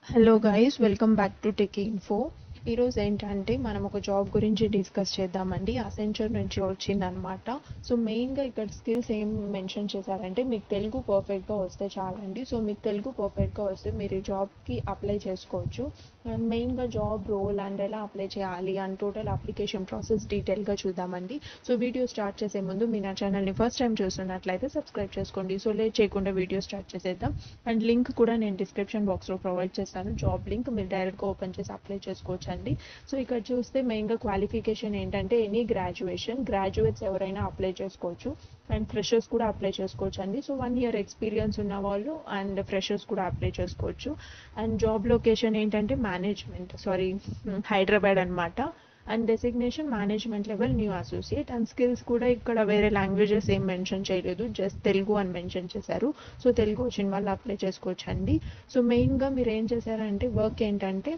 hello guys welcome back to tech info ఈరోజు ఏంటంటే మనం ఒక జాబ్ గురించి డిస్కస్ చేద్దామండి అసెంచర్ నుంచి వచ్చిందనమాట సో మెయిన్గా ఇక్కడ స్కిల్స్ ఏం మెన్షన్ చేశారంటే మీకు తెలుగు పర్ఫెక్ట్గా వస్తే చాలండి సో మీకు తెలుగు పర్ఫెక్ట్గా వస్తే మీరు ఈ జాబ్కి అప్లై చేసుకోవచ్చు అండ్ మెయిన్గా జాబ్ రోల్ అండ్ ఎలా అప్లై చేయాలి అండ్ టోటల్ అప్లికేషన్ ప్రాసెస్ డీటెయిల్గా చూద్దామండి సో వీడియో స్టార్ట్ చేసే ముందు మీ నా ఛానల్ని ఫస్ట్ టైం చూస్తున్నట్లయితే సబ్స్క్రైబ్ చేసుకోండి సో లేట్ చేయకుండా వీడియో స్టార్ట్ చేసేద్దాం అండ్ లింక్ కూడా నేను డిస్క్రిప్షన్ బాక్స్లో ప్రొవైడ్ చేస్తాను జాబ్ లింక్ మీరు డైరెక్ట్గా ఓపెన్ చేసి అప్లై చేసుకోవచ్చు అండి సో ఇక్కడ చూస్తే మెయిన్గా క్వాలిఫికేషన్ ఏంటంటే ఎనీ గ్రాడ్యుయేషన్ గ్రాడ్యుయేట్స్ ఎవరైనా అప్లై చేసుకోవచ్చు అండ్ ఫ్రెషర్స్ కూడా అప్లై చేసుకోవచ్చు అండి సో వన్ ఇయర్ ఎక్స్పీరియన్స్ ఉన్న వాళ్ళు అండ్ ఫ్రెషర్స్ కూడా అప్లై చేసుకోవచ్చు అండ్ జాబ్ లొకేషన్ ఏంటంటే మేనేజ్మెంట్ సారీ హైదరాబాద్ అనమాట and designation management level new associate and skills కూడా ఇక్కడ వేరే లాంగ్వేజెస్ ఏం మెన్షన్ చేయలేదు జస్ట్ తెలుగు అని మెన్షన్ చేశారు సో తెలుగు వచ్చిన వాళ్ళు అప్లై చేసుకోవచ్చు అండి సో మెయిన్గా మీరు ఏం చేశారంటే వర్క్ ఏంటంటే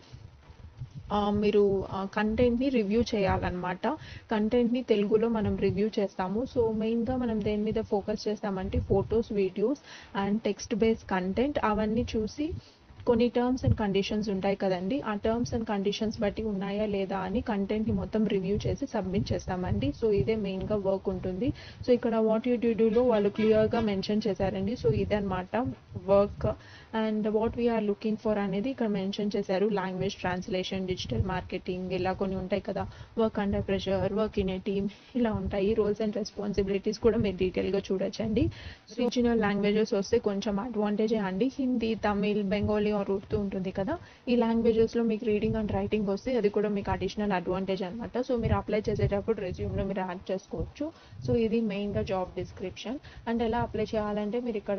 ఆ, మీరు కంటెంట్ని రివ్యూ చేయాలన్నమాట కంటెంట్ని తెలుగులో మనం రివ్యూ చేస్తాము సో మెయిన్గా మనం దేని మీద ఫోకస్ చేస్తామంటే photos videos and text base content అవన్నీ చూసి కొన్ని టర్మ్స్ అండ్ కండిషన్స్ ఉంటాయి కదండి ఆ టర్మ్స్ అండ్ కండిషన్స్ బట్టి ఉన్నాయా లేదా అని కంటెంట్ని మొత్తం రివ్యూ చేసి సబ్మిట్ చేస్తామండి సో ఇదే మెయిన్గా వర్క్ ఉంటుంది సో ఇక్కడ వాట్ యూ డూలో వాళ్ళు క్లియర్గా మెన్షన్ చేశారండి సో ఇదే అనమాట work and what we are looking for అనేది ఇక్కడ మెన్షన్ చేశారు లాంగ్వేజ్ ట్రాన్స్లేషన్ డిజిటల్ మార్కెటింగ్ ఇలా కొన్ని ఉంటాయి కదా work under pressure work in a team ఇలా ఉంటాయి రోల్స్ అండ్ రెస్పాన్సిబిలిటీస్ కూడా మీరు డీటెయిల్గా చూడొచ్చండి రీజనల్ లాంగ్వేజెస్ వస్తే కొంచెం అడ్వాంటేజే అండి హిందీ తమిళ్ బెంగాలీ ఆర్ ఉర్దూ ఉంటుంది కదా ఈ లాంగ్వేజెస్లో మీకు రీడింగ్ అండ్ రైటింగ్ వస్తే అది కూడా మీకు అడిషనల్ అడ్వాంటేజ్ అనమాట సో మీరు అప్లై చేసేటప్పుడు రెజ్యూమ్లో మీరు యాడ్ చేసుకోవచ్చు సో ఇది మెయిన్గా జాబ్ డిస్క్రిప్షన్ అండ్ ఎలా అప్లై చేయాలంటే మీరు ఇక్కడ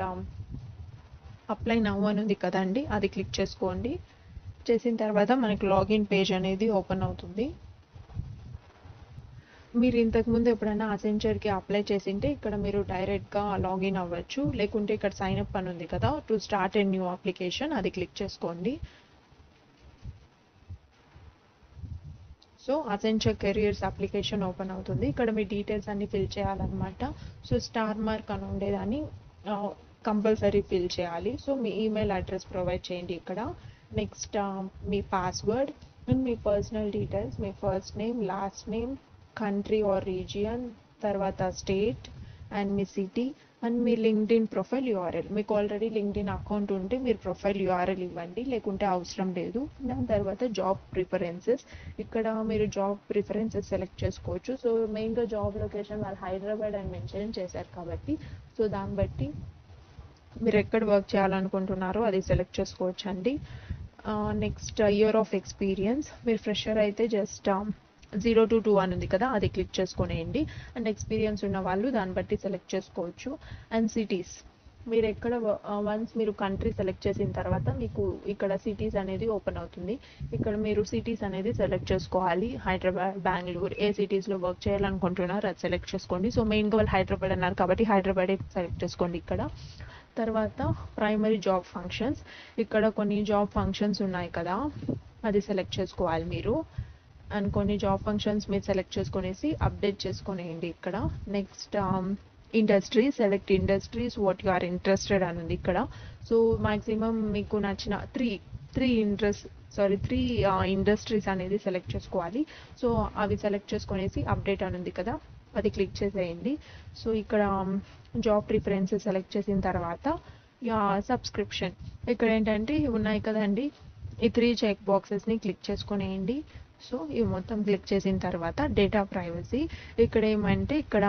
అప్లై నవ్ అని ఉంది కదండి అది క్లిక్ చేసుకోండి చేసిన తర్వాత మనకి లాగిన్ పేజ్ అనేది ఓపెన్ అవుతుంది మీరు ఇంతకుముందు ఎప్పుడైనా అసెంచర్కి అప్లై చేసింటే ఇక్కడ మీరు డైరెక్ట్గా లాగిన్ అవ్వచ్చు లేకుంటే ఇక్కడ సైన్ అప్ అని ఉంది కదా to start a new application అది క్లిక్ చేసుకోండి so Accenture careers application open అవుతుంది ఇక్కడ మీ డీటెయిల్స్ అన్ని ఫిల్ చేయాలన్నమాట సో స్టార్ మార్క్ అని ఉండేదాన్ని కంపల్సరీ ఫిల్ చేయాలి సో మీ ఈమెయిల్ అడ్రస్ ప్రొవైడ్ చేయండి ఇక్కడ నెక్స్ట్ మీ పాస్వర్డ్ అండ్ మీ పర్సనల్ డీటెయిల్స్ మీ first name last name country or region తర్వాత స్టేట్ అండ్ మీ సిటీ అండ్ మీ లింక్డ్ఇన్ ప్రొఫైల్ యూఆర్ఎల్ మీకు ఆల్రెడీ లింక్డ్ఇన్ అకౌంట్ ఉంటే మీరు ప్రొఫైల్ యూఆర్ఎల్ ఇవ్వండి లేకుంటే అవసరం లేదు దాని తర్వాత జాబ్ ప్రిఫరెన్సెస్ ఇక్కడ మీరు జాబ్ ప్రిఫరెన్సెస్ సెలెక్ట్ చేసుకోవచ్చు సో మెయిన్గా జాబ్ లొకేషన్ వాళ్ళు హైదరాబాద్ అని మెన్షన్ చేశారు కాబట్టి సో దాన్ని బట్టి మీరు ఎక్కడ వర్క్ చేయాలనుకుంటున్నారో అది సెలెక్ట్ చేసుకోవచ్చు అండి నెక్స్ట్ ఇయర్ ఆఫ్ ఎక్స్పీరియన్స్ మీరు ఫ్రెషర్ అయితే జస్ట్ జీరో టు టూ అని ఉంది కదా అది క్లిక్ చేసుకునేయండి అండ్ ఎక్స్పీరియన్స్ ఉన్న వాళ్ళు దాన్ని బట్టి సెలెక్ట్ చేసుకోవచ్చు అండ్ సిటీస్ మీరు ఎక్కడ వన్స్ మీరు కంట్రీ సెలెక్ట్ చేసిన తర్వాత మీకు ఇక్కడ సిటీస్ అనేది ఓపెన్ అవుతుంది ఇక్కడ మీరు సిటీస్ అనేది సెలెక్ట్ చేసుకోవాలి హైదరాబాద్ బెంగళూరు ఏ సిటీస్లో వర్క్ చేయాలనుకుంటున్నారు అది సెలెక్ట్ చేసుకోండి సో మెయిన్గా వాళ్ళు హైదరాబాద్ అన్నారు కాబట్టి హైదరాబాదే సెలెక్ట్ చేసుకోండి ఇక్కడ తర్వాత ప్రైమరీ జాబ్ ఫంక్షన్స్ ఇక్కడ కొన్ని జాబ్ ఫంక్షన్స్ ఉన్నాయి కదా అది సెలెక్ట్ చేసుకోవాలి మీరు అండ్ కొన్ని జాబ్ ఫంక్షన్స్ మీరు సెలెక్ట్ చేసుకునేసి అప్డేట్ చేసుకునేయండి ఇక్కడ next industries select industries what you are interested అని ఉంది ఇక్కడ సో మాక్సిమం మీకు నచ్చిన three three interest sorry three industries అనేది సెలెక్ట్ చేసుకోవాలి సో అవి సెలెక్ట్ చేసుకునేసి అప్డేట్ అని ఉంది కదా అది క్లిక్ చేసేయండి సో ఇక్కడ జాబ్ ప్రిఫరెన్సెస్ సెలెక్ట్ చేసిన తర్వాత యా సబ్స్క్రిప్షన్ ఇక్కడ ఏంటంటే ఇవి ఉన్నాయి కదండి ఈ త్రీ చెక్ బాక్సెస్ని క్లిక్ చేసుకునేయండి సో ఇవి మొత్తం క్లిక్ చేసిన తర్వాత డేటా ప్రైవసీ ఇక్కడ ఏమంటే ఇక్కడ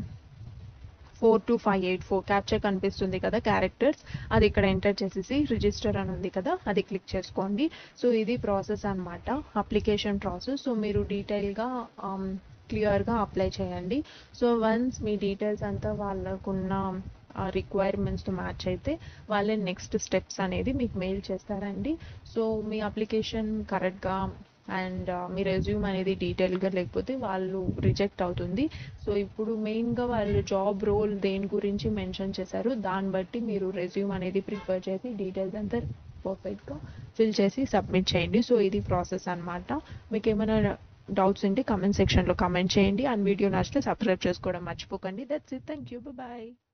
four two five eight four captcha కనిపిస్తుంది కదా క్యారెక్టర్స్ అది ఇక్కడ ఎంటర్ చేసేసి రిజిస్టర్ అని ఉంది కదా అది క్లిక్ చేసుకోండి సో ఇది ప్రాసెస్ అనమాట అప్లికేషన్ ప్రాసెస్ సో మీరు డీటెయిల్గా క్లియర్గా అప్లై చేయండి సో వన్స్ మీ డీటెయిల్స్ అంతా వాళ్ళకున్న రిక్వైర్మెంట్స్తో మ్యాచ్ అయితే వాళ్ళే నెక్స్ట్ స్టెప్స్ అనేది మీకు మెయిల్ చేస్తారండి సో మీ అప్లికేషన్ కరెక్ట్గా అండ్ మీ రెజ్యూమ్ అనేది డీటెయిల్గా లేకపోతే వాళ్ళు రిజెక్ట్ అవుతుంది సో ఇప్పుడు మెయిన్గా వాళ్ళు జాబ్ రోల్ దేని గురించి మెన్షన్ చేశారు దాన్ని బట్టి మీరు రెజ్యూమ్ అనేది ప్రిపేర్ చేసి డీటెయిల్స్ అంతా పర్ఫెక్ట్గా ఫిల్ చేసి సబ్మిట్ చేయండి సో ఇది ప్రాసెస్ అనమాట మీకు ఏమైనా డౌట్స్ ఉంటే కమెంట్ సెక్షన్లో కమెంట్ చేయండి అండ్ వీడియో నచ్చితే సబ్స్క్రైబ్ చేసుకోవడం మర్చిపోకండి that's it thank you bye